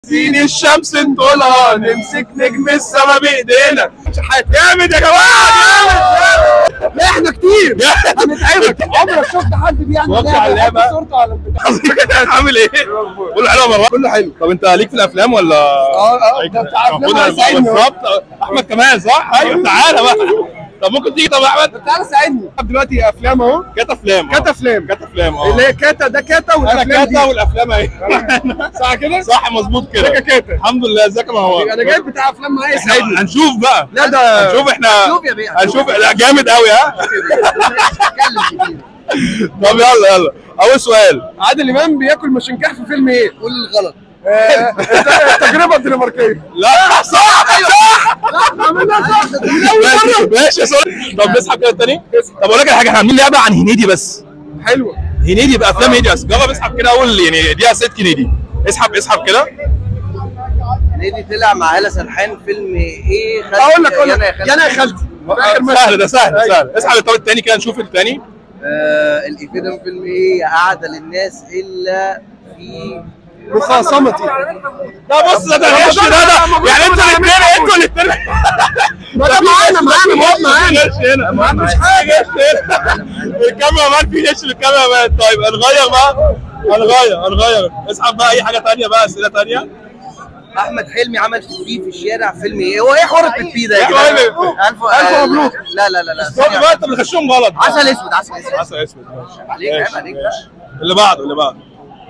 زين الشمس نطولها نمسك نجم السما بايدينا شحات جامد يا جماعه جامد لا احنا كتير هنتعبك عمرك شفت حد بيعمل توقع على اللعبة. حط صورته على البتاع جامد عامل ايه؟ كله حلو يا مروان كله حلو طب انت ليك في الافلام ولا اه اه ده بتاع افلام المفروض عايز ساعدني أهو. بالظبط احمد كمال صح؟ ايوه تعالى بقى طب ممكن تيجي طب يا احمد تعالى ساعدني دلوقتي افلام اهو كات افلام آه. كات افلام كات افلام اه اللي هي كاتا ده كاتا انا والافلام دي كاتا والافلام اهي صح كده؟ صح مظبوط ده كده كاتا الحمد لله ازيك يا مروان انا جايب بتاع افلام معايا احنا ساعدني هنشوف بقى لا ده هنشوف احنا شوف يا بيه هنشوف لا جامد قوي ها طب يلا يلا اول سؤال عادل امام بياكل مشنكاح في فيلم ايه؟ قول الغلط آه، التجربه الدنماركيه لا صح صح عملناها صح ماشي ماشي يا سوري طب نسحب كده التاني طب اقول لك على حاجه احنا عاملين لعبه عن هنيدي بس حلوه هنيدي بافلام هنيدي بس جرب اسحب كده اول يعني دي اسئله هنيدي اسحب اسحب كده نادي طلع مع هالة سرحان فيلم ايه خالتي اقول لك اقول يانا لك يا يانا خالتي يا خالتي في آخر مشهد. سهل ده سهل أيوة. سهل اسحب الطب التاني كده نشوف التاني آه الإفيه ده من فيلم ايه قعد للناس الا في مخاصمتي ده بص ده ده غش ده ده يعني انتوا الاثنين انتوا الاثنين ما ده معانا معانا ما هو معانا غش هنا ما عندوش حاجه غش هنا الكاميرا مان في غش للكاميرا مان طيب هنغير بقى هنغير هنغير اسحب بقى اي حاجه تانيه بقى اسئله تانيه احمد حلمي عمل بيبي في الشارع فيلم ايه هو ايه حوار البيبي ده يا يا جدعان حبيبي. الف ألف آه، مبروك. لا لا لا لا طب ثانية بقى انت بتغشهم غلط عسل اسود عسل اسود عسل اسود ماشي عليك عيب ماشي. عليك اللي بعده اللي بعده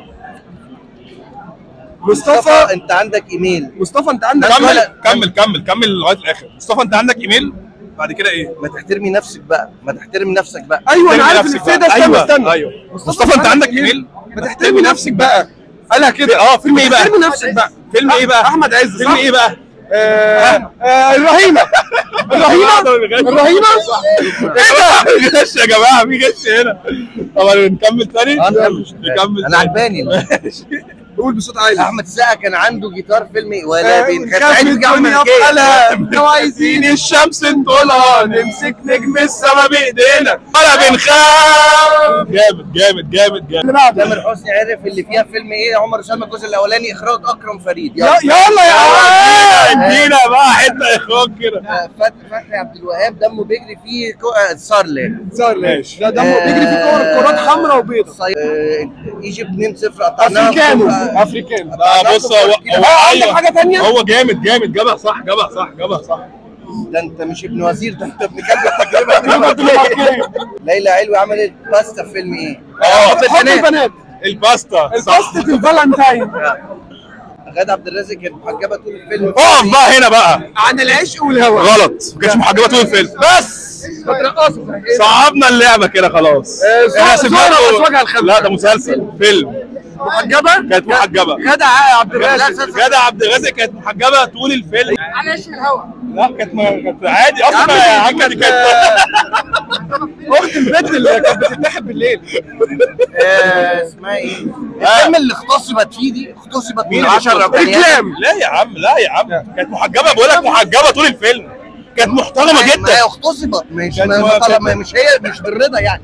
مصطفى مصطفى انت عندك ايميل مصطفى انت عندك كمل ولا- كمل كمل كمل لغايه الاخر مصطفى انت عندك ايميل بعد كده ايه ما تحترمي نفسك بقى ما تحترم نفسك بقى ايوه انا احترمي عارف نفسك الإفيه ده بقى. استنى ايوه استنى ايوه مصطفى انت عندك ايميل ما تحترمي نفسك بقى قالها كده اه فيلم ايه بقى؟ تحترمي نفسك بقى فيلم ايه بقى؟ احمد عز فيلم صح؟ ايه بقى؟ آه، آه، الرهينه الرهينه الرهينه ايه ده؟ غش يا جماعه في غش هنا طبعا نكمل تاني آه، نكمل. نكمل انا عجباني قول بصوت عالي احمد السقا كان عنده جيتار فيلم ايه ولا آه، بين خاف خاف الدنيا الدنيا بحالها لو عايزين زين الشمس نطولها نمسك نجم السما بايدينا ولا بنخاف جامد جامد جامد جامد اللي بعده تامر حسني عرف اللي فيها فيلم ايه عمر سلمى الجزء الاولاني اخراج اكرم فريد يا- يلا يا عم ادينا بقى حته اخراج كده آه، فت- فتحي عبد الوهاب دمه بيجري فيه كو... آه، صارلي صار ليه ماشي. ده دمه بيجري في كور كرات حمراء وبيضاء صي... آه، ايجيبت 2-0 قطعناها افريكانو آه، افريكانو لا بص هو هو آه، عندك ايوه حاجة تانية؟ هو جامد جامد جابها صح جابها صح جابها صح ده انت مش ابن وزير ده انت ابن كلب التجربه ليلى علوي عملت باستا في فيلم ايه؟ اه حب البنات الباستا صح الباستا الفالنتاين غادة عبد الرازق كانت محجبه طول الفيلم اقف بقى هنا بقى عن العشق والهوى غلط ما كانتش محجبه طول الفيلم بس بترقصوا صعبنا اللعبه كده خلاص آه، زهرة- احنا سيبنا زهرة لكم- وأزواجها الخمسة. لا ده مسلسل فيلم محجبه كانت محجبه غدا عبد الرازق غادة عبد الرازق كانت محجبه طول الفيلم عن عشق الهوى لا كانت ما- كانت عادي عم اصلا دي يا عم دي كانت اخت البنت اللي كانت بتتنحب بالليل آه، اسمها ايه؟ الفيلم اللي اغتصبت فيه دي اغتصبت مين من اللي 10 اغتصبت؟ بني آدم. الكلام لا يا عم لا يا عم كانت محجبه بقول لك محجبه طول الفيلم كانت محترمه ما هي جدا اغتصبت مش كانت ما- ما- ما طلب- كانت- ما- مش هي مش بالرضا يعني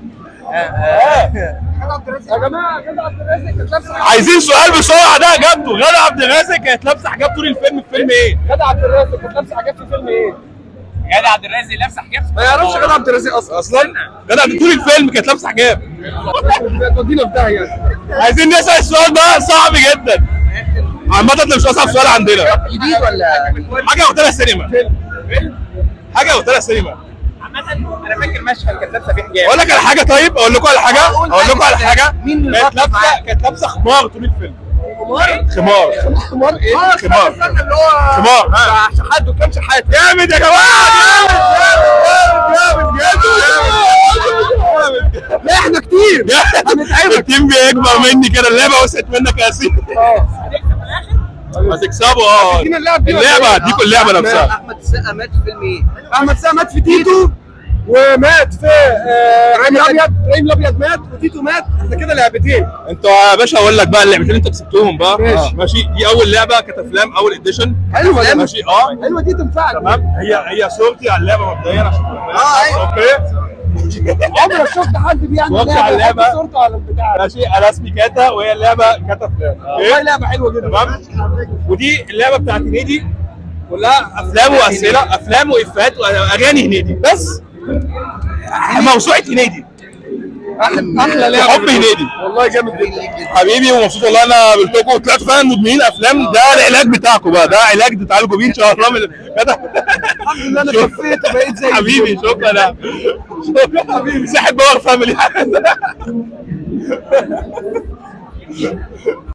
يا جماعه غدا عبد الرازق كانت لابسه عايزين سؤال بسرعه ده جابته غادة عبد الرازق كانت لابسه حجاب طول الفيلم في فيلم ايه؟ غدا عبد الرازق كانت لابسه حاجات في فيلم ايه؟ غادة عبد الرازق لابسه حجاب ما يعرفش غدا عبد الرازق اصلا اصلا غادة عبد طول الفيلم كانت لابسه حجاب تودينا في داهيه عايزين نسال السؤال ده صعب جدا عامة ده مش اصعب سؤال عندنا جديد ولا حاجه قلت سينما حاجه قلت سينما عامة انا فاكر مشهد كانت لابسه فيه حجاب اقول لك على حاجه طيب اقول لكم على حاجه قول اقول لكم حاجة. على حاجه مين اللي كانت بطل لابسه معاك؟ كانت لابسه خمار طول الفيلم خمار خمار خمار ايه؟ خمار. استنى اللي هو خمار ها شحات وكام شحات جامد يا جماعه جامد جامد جامد جامد لا احنا كتير هنتعبك التيم بيكبر مني كده اللعبه وسعت منك يا سيدي هتكسبوا اه ادينا اللعب دي ولا اللعبه إيه؟ هديكوا اللعبه نفسها احمد السقا مات في فيلم ايه؟ احمد سقا مات في تيتو ومات في آه، ابراهيم الابيض ابراهيم الابيض مات وتيتو مات احنا كده لعبتين انتوا يا باشا اقول لك بقى اللعبتين اللي انت كسبتهم بقى ماشي. آه، ماشي دي اول لعبه كانت افلام اول اديشن حلوه دي ماشي اه حلوه دي تنفعك تمام هي هي صورتي على اللعبه مبدئيا عشان اه، ايوه. اوكي عمرك شفت حد بيعمل اتفرجت على لعبه اللعبة. يحط صورته على البتاع ماشي انا اسمي كاتا وهي اللعبه كاتا فلان والله لعبه حلوه جدا تمام ودي اللعبه بتاعت هنيدي كلها افلام واسئله افلام وافيهات واغاني هنيدي بس موسوعه هنيدي احلى لعبه حب هنيدي والله جامد جدا حبيبي ومبسوط والله انا قابلتكم وطلعتوا فعلا مدمنين افلام ده العلاج بتاعكم بقى ده علاج تتعالجوا بيه ان شاء الله من الحمد لله انا شوف. خفيت وبقيت زي حبيبي شكرا شكرا حبيبي صحة باور فاميلي